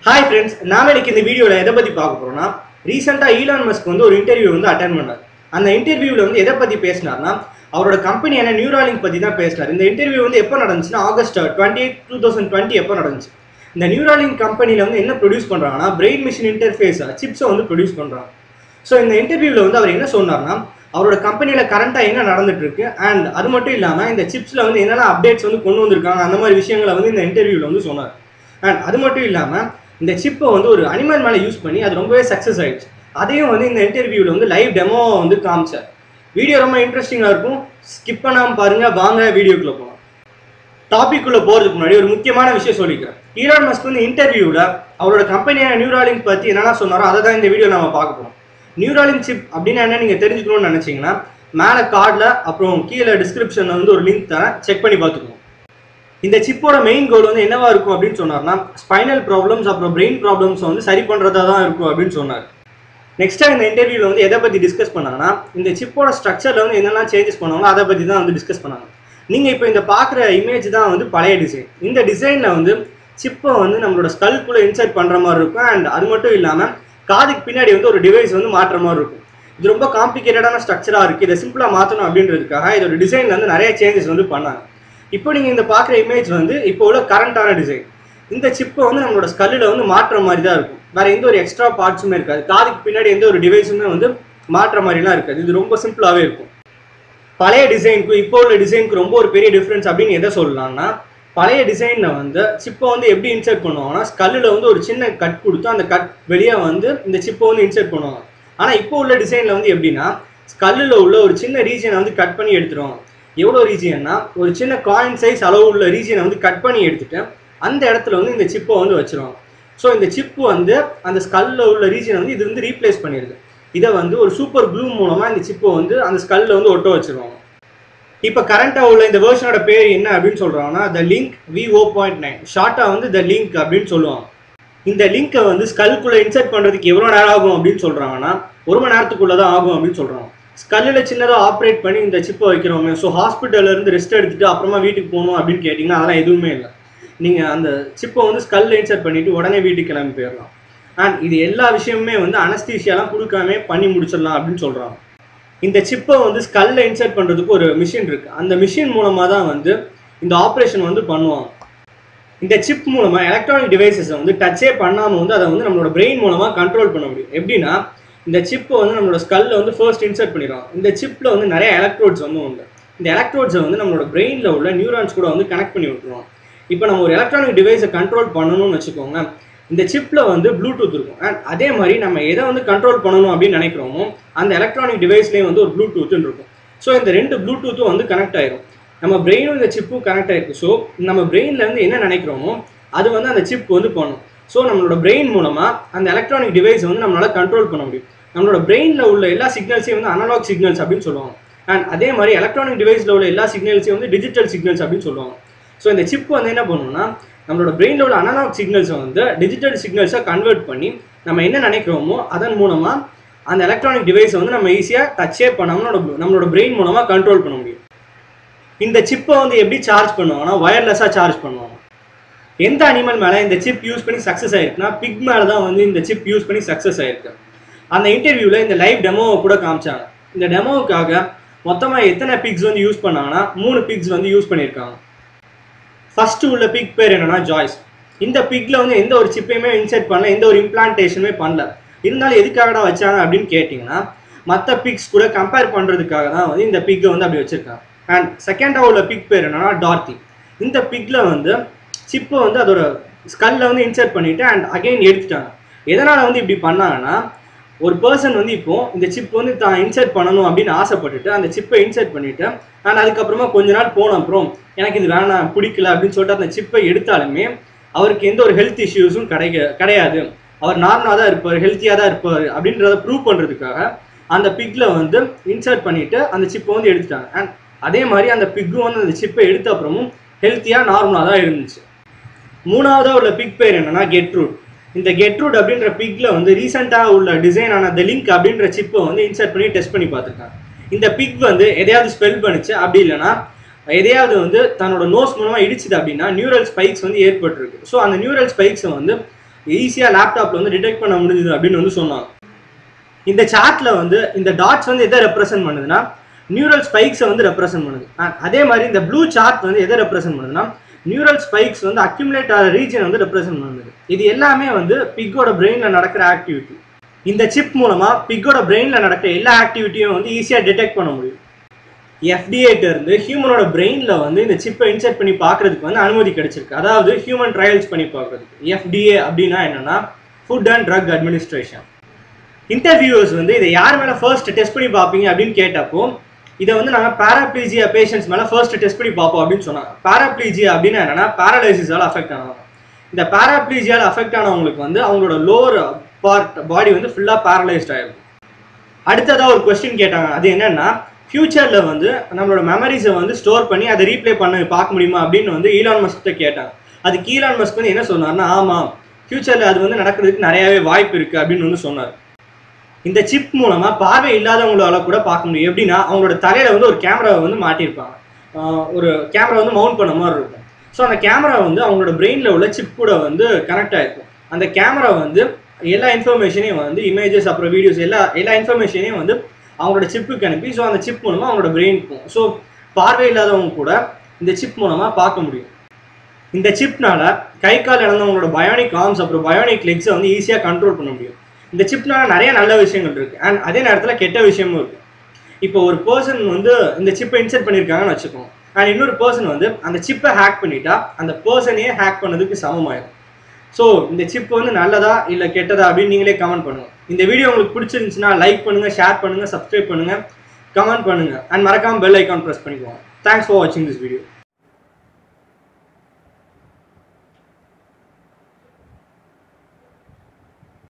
hi friends நாம இன்னைக்கு இந்த வீடியோவில் எதை பற்றி பார்க்க போகிறோம்னா ரீசெண்டாக ஈலான் மஸ்க் வந்து ஒரு இன்டர்வியூ வந்து அட்டன் பண்ணார் அந்த இன்டர்வியூவில் வந்து எதை பற்றி பேசினார்னா அவரோட கம்பெனியான நியூராலிங்க் பற்றி தான் பேசினார் இந்த இன்டர்வியூ வந்து எப்போ நடந்துச்சுன்னா August twenty eight two thousand twenty எப்போ நடந்துச்சு இந்த நியூராலிங்க் கம்பெனியில் வந்து என்ன ப்ரொடியூஸ் பண்ணுறாங்கன்னா பிரெயின் மிஷின் இன்டர்ஃபேஸ் சிப்ஸை வந்து ப்ரொடியூஸ் பண்ணுறாங்க ஸோ இந்த இன்டர்வியூவில் வந்து அவர் என்ன சொன்னார்னா அவரோட கம்பெனியில் கரண்ட்டாக என்ன நடந்துட்டு இருக்கு அண்ட் அது மட்டும் இல்லாமல் இந்த சிப்ஸில் வந்து என்னென்ன அப்டேட்ஸ் வந்து கொண்டு வந்திருக்காங்க அந்த மாதிரி விஷயங்களை வந்து இந்த இன்டர்வியூவில் வந்து சொன்னார் அண்ட் அது மட்டும் இல்லாமல் இந்த சிப்பை வந்து ஒரு அனிமல் மேலே யூஸ் பண்ணி அது ரொம்பவே சக்ஸஸ் ஆயிடுச்சு அதையும் வந்து இந்த இன்டர்வியூவில் வந்து லைவ் டெமோ வந்து காமிச்சார் வீடியோ ரொம்ப இன்ட்ரெஸ்டிங்காக இருக்கும் ஸ்கிப் பண்ணாமல் பாருங்க வாங்க வீடியோக்குள்ளே போகலாம் டாபிக் உள்ள போகிறதுக்கு முன்னாடி ஒரு முக்கியமான விஷயம் சொல்லிக்கிறேன் ஈரான் மஸ்க் வந்து இன்டர்வியூவில் அவரோட கம்பெனியான நியூராலிங்க் பற்றி என்னென்ன சொன்னாரோ அதை தான் இந்த வீடியோ நம்ம பார்க்க போகிறோம் நியூராலிங்க் சிப் அப்படின்னா என்ன நீங்கள் தெரிஞ்சுக்கணும்னு நினச்சிங்கன்னா மேலே கார்டில் அப்புறம் கீழே டிஸ்கிரிப்ஷனில் வந்து ஒரு லிங்க் தரேன் செக் பண்ணி பார்த்துக்கோங்க இந்த சிப்போட மெயின் கோல் வந்து என்னவா இருக்கும் அப்படின்னு சொன்னார்னா ஸ்பைனல் ப்ராப்ளம்ஸ் அப்புறம் பிரெயின் ப்ராப்ளம்ஸ் வந்து சரி பண்ணுறதா தான் இருக்கும் அப்படின்னு சொன்னார் நெக்ஸ்ட்டாக இந்த இன்டர்வியூவில் வந்து எதை பற்றி டிஸ்கஸ் பண்ணாங்கன்னா இந்த சிப்போட ஸ்ட்ரக்சரில் வந்து என்னெல்லாம் சேஞ்சஸ் பண்ணுவாங்களோ அதை பற்றி தான் வந்து டிஸ்கஸ் பண்ணாங்க நீங்கள் இப்போ இந்த பார்க்குற இமேஜ் தான் வந்து பழைய டிசைன் இந்த டிசைனில் வந்து சிப்பை வந்து நம்மளோட ஸ்கல்குள்ளே இன்சர்ட் பண்ணுற மாதிரி இருக்கும் அண்ட் அது மட்டும் இல்லாமல் காதுக்கு பின்னாடி வந்து ஒரு டிவைஸ் வந்து மாற்றுற மாதிரி இருக்கும் இது ரொம்ப காம்ப்ளிகேட்டடான ஸ்ட்ரக்சராக இருக்குது இதை சிம்பிளாக மாற்றணும் அப்படின்றதுக்காக இதோட டிசைனில் வந்து நிறைய சேஞ்சஸ் வந்து பண்ணாங்க இப்போ நீங்கள் இந்த பார்க்குற இமேஜ் வந்து இப்போ உள்ள கரண்டான டிசைன் இந்த சிப்பை வந்து நம்மளோட ஸ்கல்லில் வந்து மாற்றுற மாதிரி தான் இருக்கும் வேற எந்த ஒரு எக்ஸ்ட்ரா பார்ட்ஸுமே இருக்காது காதுக்கு பின்னாடி எந்த ஒரு டிவைஸுமே வந்து மாற்றுற மாதிரிலாம் இருக்காது இது ரொம்ப சிம்பிளாகவே இருக்கும் பழைய டிசைனுக்கும் இப்போ உள்ள டிசைனுக்கு ரொம்ப ஒரு பெரிய டிஃப்ரென்ஸ் அப்படின்னு எதை சொல்லலாம்னா பழைய டிசைனில் வந்து சிப்பை வந்து எப்படி இன்சர்ட் பண்ணுவாங்கன்னா ஸ்கல்லில் வந்து ஒரு சின்ன கட் கொடுத்து அந்த கட் வெளியே வந்து இந்த சிப்பை வந்து இன்சர்ட் பண்ணுவாங்க ஆனால் இப்போ உள்ள டிசைனில் வந்து எப்படின்னா ஸ்கல்லில் உள்ள ஒரு சின்ன ரீஜனை வந்து கட் பண்ணி எடுத்துருவாங்க எவ்வளோ ரீஜியன்னா ஒரு சின்ன காயின் சைஸ் அளவு உள்ள ரீஜனை வந்து கட் பண்ணி எடுத்துட்டு அந்த இடத்துல வந்து இந்த சிப்பை வந்து வச்சிருவாங்க ஸோ இந்த சிப்பு வந்து அந்த ஸ்கல்லில் உள்ள ரீஜனை வந்து இது வந்து ரீப்ளேஸ் பண்ணிடுது இதை வந்து ஒரு சூப்பர் க்ளூ மூலமாக இந்த சிப்பை வந்து அந்த ஸ்கல்லில் வந்து ஒட்ட வச்சிருவாங்க இப்போ கரண்ட்டாக உள்ள இந்த வேர்ஷனோட பேர் என்ன அப்படின்னு சொல்கிறாங்கன்னா the link V O point nine ஷார்ட்டாக வந்து த லிங்க் அப்படின்னு சொல்லுவாங்க இந்த லிங்க்கை வந்து ஸ்கல்குள்ளே இன்சர்ட் பண்ணுறதுக்கு எவ்வளோ நேரம் ஆகும் அப்படின்னு சொல்கிறாங்கன்னா ஒரு மணி நேரத்துக்குள்ளே தான் ஆகும் அப்படின்னு சொல்கிறாங்க ஸ்கல்லில் சின்னதாக ஆப்ரேட் பண்ணி இந்த சிப்பை வைக்கிறோமே ஸோ ஹாஸ்பிட்டல்லேருந்து ரெஸ்ட் எடுத்துட்டு அப்புறமா வீட்டுக்கு போகணும் அப்படின்னு கேட்டிங்கன்னா அதெல்லாம் எதுவுமே இல்லை நீங்கள் அந்த சிப்பை வந்து ஸ்கல்ல இன்சர்ட் பண்ணிவிட்டு உடனே வீட்டுக்கு கிளம்பி போயிடலாம் அண்ட் இது எல்லா விஷயமுமே வந்து அனஸ்தீஷியாலாம் கொடுக்காம பண்ணி முடிச்சிடலாம் அப்படின்னு சொல்கிறாங்க இந்த சிப்பை வந்து ஸ்கல்ல இன்சர்ட் பண்ணுறதுக்கு ஒரு மிஷின் இருக்குது அந்த மிஷின் மூலமாக தான் வந்து இந்த ஆப்ரேஷன் வந்து பண்ணுவாங்க இந்த சிப் மூலமாக எலக்ட்ரானிக் டிவைசஸை வந்து டச்சே பண்ணாமல் வந்து அதை வந்து நம்மளோட பிரெயின் மூலமாக கண்ட்ரோல் பண்ண முடியும் எப்படின்னா இந்த சிப்பை வந்து நம்மளோட ஸ்கல்ல வந்து ஃபர்ஸ்ட் இன்சர்ட் பண்ணிடுவோம் இந்த சிப்பில் வந்து நிறைய எலக்ட்ரோட்ஸ் வந்து உண்டு இந்த எலக்ட்ரோட்ஸை வந்து நம்மளோட பிரெயினில் உள்ள நியூரான்ஸ் கூட வந்து கனெக்ட் பண்ணி விட்டுருவோம் இப்போ நம்ம ஒரு எலக்ட்ரானிக் டிவைஸை கண்ட்ரோல் பண்ணணும்னு வச்சுக்கோங்க இந்த சிப்பில் வந்து ப்ளூடூத் இருக்கும் அண்ட் அதே மாதிரி நம்ம எதை வந்து கண்ட்ரோல் பண்ணணும் அப்படின்னு நினைக்கிறோமோ அந்த எலக்ட்ரானிக் டிவைஸ்லேயே வந்து ஒரு ப்ளூடூத்துன்னு இருக்கும் ஸோ இந்த ரெண்டு ப்ளூடூத்தும் வந்து கனெக்ட் ஆயிரும் நம்ம பிரெயினும் இந்த சிப்பும் கனெக்ட் ஆயிருக்கு ஸோ நம்ம பிரெயினில் வந்து என்ன நினைக்கிறோமோ அது வந்து அந்த சிப் வந்து பண்ணும் ஸோ நம்மளோட பிரெயின் மூலமாக அந்த எலக்ட்ரானிக் டிவைஸ் வந்து நம்மளால் கண்ட்ரோல் பண்ண முடியும் நம்மளோட பிரெயினில் உள்ள எல்லா சிக்னல்ஸையும் வந்து அனலாக் சிக்னல்ஸ் அப்படின்னு சொல்லுவாங்க அண்ட் அதே மாதிரி எலக்ட்ரானிக் டிவைஸில் உள்ள எல்லா சிக்னல்ஸையும் வந்து டிஜிட்டல் சிக்னல்ஸ் அப்படின்னு சொல்லுவாங்க ஸோ இந்த சிப் வந்து என்ன பண்ணுவோம்னா நம்மளோட பிரெயினில் உள்ள அனலாக் சிக்னல்ஸை வந்து டிஜிட்டல் சிக்னல்ஸாக கன்வெர்ட் பண்ணி நம்ம என்ன நினைக்கிறோமோ அதன் மூலமாக அந்த எலக்ட்ரானிக் டிவைஸை வந்து நம்ம ஈஸியாக டச்சே பண்ணாமல் நம்மளோட நம்மளோட பிரெயின் மூலமாக கண்ட்ரோல் பண்ண முடியும் இந்த சிப்பை வந்து எப்படி சார்ஜ் பண்ணுவாங்கன்னா ஒயர்லெஸ்ஸாக சார்ஜ் பண்ணுவாங்க எந்த அனிமல் மேலே இந்த சிப் யூஸ் பண்ணி சக்ஸஸ் ஆயிருக்குன்னா பிக் மேலே தான் வந்து இந்த சிப் யூஸ் பண்ணி சக்ஸஸ் ஆயிருக்கு அந்த இன்டர்வியூவில் இந்த லைவ் டெமோவை கூட காமிச்சாங்க இந்த டெமோவுக்காக மொத்தமாக எத்தனை பிக்ஸ் வந்து யூஸ் பண்ணாங்கன்னா மூணு பிக்ஸ் வந்து யூஸ் பண்ணியிருக்காங்க ஃபர்ஸ்ட் உள்ள பிக் பேர் என்னன்னா ஜாய்ஸ் இந்த பிக்ல வந்து எந்த ஒரு சிப்பையுமே இன்செர்ட் பண்ணல எந்த ஒரு இம்ப்ளான்டேஷனுமே பண்ணல இருந்தாலும் எதுக்காகடா வச்சாங்க அப்படின்னு கேட்டிங்கன்னா மற்ற பிக்ஸ் கூட கம்பேர் பண்ணுறதுக்காக தான் வந்து இந்த பிக்கை வந்து அப்படி வச்சிருக்காங்க அண்ட் செகண்டாக உள்ள பிக் பேர் என்னன்னா டார்த்தி இந்த பிக்ல வந்து சிப்பை வந்து அதோட ஸ்கல்ல வந்து இன்சர்ட் பண்ணிட்டு அண்ட் அகைன் எடுத்துட்டாங்க எதனால் வந்து இப்படி பண்ணாங்கன்னா ஒரு பர்சன் வந்து இப்போ இந்த சிப் வந்து தான் இன்சர்ட் பண்ணணும் அப்படின்னு ஆசைப்பட்டுட்டு அந்த சிப்பை இன்சர்ட் பண்ணிட்டு அண்ட் அதுக்கப்புறமா கொஞ்ச நாள் போன அப்புறம் எனக்கு இது வேணாம் பிடிக்கல அப்படின்னு சொல்லிட்டு அந்த சிப்பை எடுத்தாலுமே அவருக்கு எந்த ஒரு ஹெல்த் இஷ்யூஸும் கிடைக்க கிடையாது அவர் நார்மலாக தான் இருப்பார் ஹெல்த்தியாக தான் இருப்பார் அப்படின்றத ப்ரூவ் பண்ணுறதுக்காக அந்த பிக்ல வந்து இன்சர்ட் பண்ணிட்டு அந்த சிப்பை வந்து எடுத்துட்டாங்க அண்ட் அதே மாதிரி அந்த பிக்கும் வந்து அந்த சிப்பை எடுத்த அப்புறமும் ஹெல்த்தியாக நார்மலாக தான் இருந்துச்சு மூணாவதாக உள்ள பிக் பேர் என்னன்னா கெட்ரூட் இந்த கெட்ரூட் அப்படின்ற பிக்ல வந்து ரீசெண்டாக உள்ள டிசைனான த லிங்க் அப்படின்ற சிப்பை வந்து இன்சர்ட் பண்ணி டெஸ்ட் பண்ணி பார்த்துருக்காங்க இந்த பிக் வந்து எதையாவது ஸ்பெல் பண்ணுச்சு அப்படி இல்லைன்னா எதையாவது வந்து தன்னோட நோஸ் மூலமாக இடிச்சுது அப்படின்னா நியூரல் ஸ்பைக்ஸ் வந்து ஏற்பட்டிருக்கு ஸோ அந்த நியூரல் ஸ்பைக்ஸை வந்து ஈஸியாக லேப்டாப்பில் வந்து டிடெக்ட் பண்ண முடியுது அப்படின்னு வந்து சொன்னாங்க இந்த சார்ட்ல வந்து இந்த டாட்ஸ் வந்து எதை ரெப்ரசென்ட் பண்ணுதுன்னா நியூரல் ஸ்பைக்ஸை வந்து ரெப்ரசென்ட் பண்ணுது And அதே மாதிரி இந்த ப்ளூ சார்ட் வந்து எதை ரெப்ரசென்ட் பண்ணுதுன்னா நியூரல் ஸ்பைக்ஸ் வந்து அக்யூமுலேட் ஆகிற ரீஜன் வந்து ரெப்ரசென்ட் பண்ணுது இது எல்லாமே வந்து பிக்கோட பிரெயின்ல நடக்கிற ஆக்டிவிட்டி இந்த சிப் மூலமா பிக்கோட பிரெயின்ல நடக்கிற எல்லா ஆக்டிவிட்டியும் வந்து ஈஸியாக டிடெக்ட் பண்ண முடியும் எஃப்டிஏட்ட இருந்து ஹியூமனோட பிரெயின்ல வந்து இந்த சிப்பை இன்செர்ட் பண்ணி பார்க்கறதுக்கு வந்து அனுமதி கிடைச்சிருக்கு அதாவது ஹியூமன் ட்ரையல்ஸ் பண்ணி பார்க்கறதுக்கு எஃப்டிஏ அப்படின்னா என்னன்னா food and drug administration interviewers வந்து இதை யார் மேலே ஃபர்ஸ்ட் டெஸ்ட் பண்ணி பார்ப்பீங்க அப்படின்னு கேட்டப்போ இதை வந்து நாங்கள் பேராப்ளீஜியா பேஷண்ட்ஸ் மேலே ஃபர்ஸ்ட் டெஸ்ட் பண்ணி பார்ப்போம் அப்படின்னு சொன்னாங்க பேராப்ளீஜியா அப்படின்னு என்னன்னா பேரலைசிஸால் அஃபெக்ட் ஆனவங்க இந்த பேராப்ளீஜியால் அஃபெக்ட் ஆனவங்களுக்கு வந்து அவங்களோட லோவர் பார்ட் பாடி வந்து ஃபுல்லாக பேரலைஸ்ட் ஆயிருக்கும் அடுத்ததாக ஒரு கொஸ்டின் கேட்டாங்க அது என்னன்னா ஃபியூச்சரில் வந்து நம்மளோட மெமரிஸை வந்து ஸ்டோர் பண்ணி அதை ரீப்ளே பண்ண பார்க்க முடியுமா அப்படின்னு வந்து ஈலான் மஸ்கிட்ட கேட்டாங்க அதுக்கு ஈலான் மஸ்க் வந்து என்ன சொன்னார்னா ஆமாம் ஃபியூச்சரில் அது வந்து நடக்கிறதுக்கு நிறையாவே வாய்ப்பு இருக்குது அப்படின்னு வந்து சொன்னார் இந்த சிப் மூலமா பார்வை இல்லாதவங்களால கூட பார்க்க முடியும் எப்படின்னா அவங்களோட தலையில வந்து ஒரு கேமராவை வந்து மாட்டியிருப்பாங்க ஆஹ் ஒரு கேமரா வந்து மவுண்ட் பண்ண மாதிரி இருக்கும் ஸோ அந்த கேமரா வந்து அவங்களோட பிரெயின்ல உள்ள சிப் கூட வந்து கனெக்ட் ஆயிருக்கும் அந்த கேமரா வந்து எல்லா இன்ஃபர்மேஷனையும் வந்து இமேஜஸ் அப்புறம் வீடியோஸ் எல்லா எல்லா இன்ஃபர்மேஷனையும் வந்து அவங்களோட சிப்புக்கு அனுப்பி ஸோ அந்த சிப் மூலமா அவங்களோட பிரெயின் போகும் ஸோ பார்வை இல்லாதவங்க கூட இந்த சிப் மூலமா பார்க்க முடியும் இந்த சிப்னால கை கால் இழந்தவங்களோட பயோனிக் ஆர்ம்ஸ் அப்புறம் பயோனிக் லெக்ஸை வந்து ஈஸியாக கண்ட்ரோல் பண்ண முடியும் இந்த சிப்னால நிறைய நல்ல விஷயங்கள் இருக்கு அண்ட் அதே நேரத்தில் கெட்ட விஷயமும் இருக்கு இப்போ ஒரு பர்சன் வந்து இந்த சிப்பை இன்செர்ட் பண்ணியிருக்காங்கன்னு வச்சுக்கோங்க அண்ட் இன்னொரு பர்சன் வந்து அந்த சிப்பை ஹேக் பண்ணிட்டா அந்த பர்சனையே ஹேக் பண்ணதுக்கு சமமாயிடும் ஸோ இந்த சிப் வந்து நல்லதா இல்லை கெட்டதா அப்படின்னு நீங்களே கமெண்ட் பண்ணுங்க இந்த வீடியோ உங்களுக்கு பிடிச்சிருந்துச்சுன்னா லைக் பண்ணுங்க ஷேர் பண்ணுங்க சப்ஸ்கிரைப் பண்ணுங்க கமெண்ட் பண்ணுங்க அண்ட் மறக்காம பெல் ஐக்கான் ப்ரெஸ் பண்ணிக்கோங்க தேங்க்ஸ் ஃபார் வாட்சிங் திஸ் வீடியோ